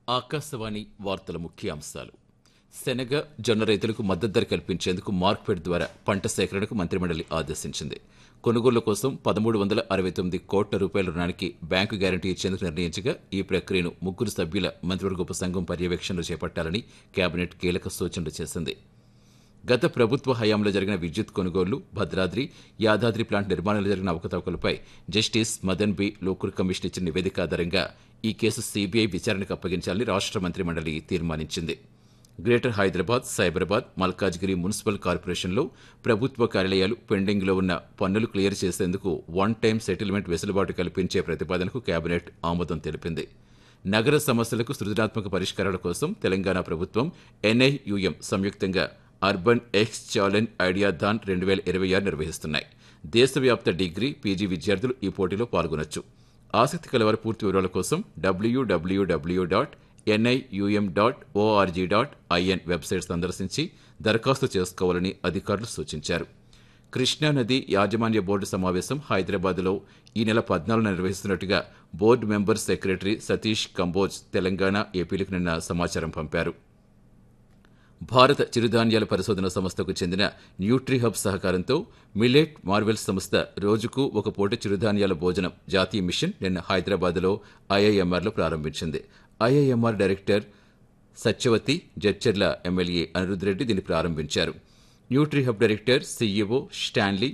ఆకాశవాణి వార్తల ముఖ్యాంశాలు శనగ జొన్న రైతులకు మద్దతు ధర కల్పించేందుకు మార్క్ఫెడ్ ద్వారా పంట సేకరణకు మంత్రిమండలి ఆదేశించింది కొనుగోళ్ల కోసం పదమూడు వందల అరవై తొమ్మిది కోట్ల రూపాయల రుణానికి బ్యాంకు గ్యారంటీ ఇచ్చేందుకు నిర్ణయించగా ఈ ప్రక్రియను ముగ్గురు సభ్యుల మంత్రివర్గ ఉపసంఘం పర్యవేక్షణలో చేపట్టాలని కేబినెట్ కీలక సూచనలు చేసింది గత ప్రభుత్వ హయాంలో జరిగిన విద్యుత్ కొనుగోళ్లు భద్రాద్రి యాదాద్రి ప్లాంట్ నిర్మాణంలో జరిగిన అవకతవకలపై justice Madan B Lokur commission ఇచ్చిన నివేదిక ఆధారంగా ఈ కేసు సీబీఐ విచారణకు అప్పగించాలని రాష్ట్ర మంత్రిమండలి తీర్మానించింది గ్రేటర్ హైదరాబాద్ సైబరాబాద్ మల్కాజ్గిరి మున్సిపల్ కార్పొరేషన్లో ప్రభుత్వ కార్యాలయాలు పెండింగ్లో ఉన్న పన్నులు క్లియర్ చేసేందుకు వన్ టైం సెటిల్మెంట్ వెసులుబాటు కల్పించే ప్రతిపాదనకు కేబినెట్ ఆమోదం తెలిపింది నగర సమస్యలకు సృజనాత్మక పరిష్కారాల కోసం తెలంగాణ ప్రభుత్వం ఎన్ఐయుఎం సంయుక్తంగా urban X challenge ideathon రెండు వేల ఇరవై ఆరు నిర్వహిస్తున్నాయి దేశవ్యాప్త డిగ్రీ పీజీ విద్యార్థులు ఈ పోటీలో పాల్గొనొచ్చు ఆసక్తి కలవారి పూర్తి వివరాల కోసం WWW dot NIUM dot ORG dot IN website సందర్శించి దరఖాస్తు చేసుకోవాలని అధికారులు సూచించారు కృష్ణానది యాజమాన్య బోర్డు సమావేశం హైదరాబాద్లో ఈ నెల పద్నాలుగున నిర్వహిస్తున్నట్టుగా board member secretary Satish Kamboj Telangana ఏపీలకు నిన్న సమాచారం పంపారు భారత చిరుధాన్యాల పరిశోధన సంస్థకు చెందిన న్యూట్రీహబ్ సహకారంతో మిల్లెట్ మార్వెల్స్ సంస్థ రోజుకు ఒక పూట చిరుధాన్యాల భోజనం జాతీయ మిషన్ నిన్న హైదరాబాద్లో ఐఐఎంఆర్లో ప్రారంభించింది IIMR director Satyavathi Jadcherla MLA Anirudh Reddy దీన్ని ప్రారంభించారు న్యూట్రీహబ్ డైరెక్టర్ సీఈఓ స్టాన్లీ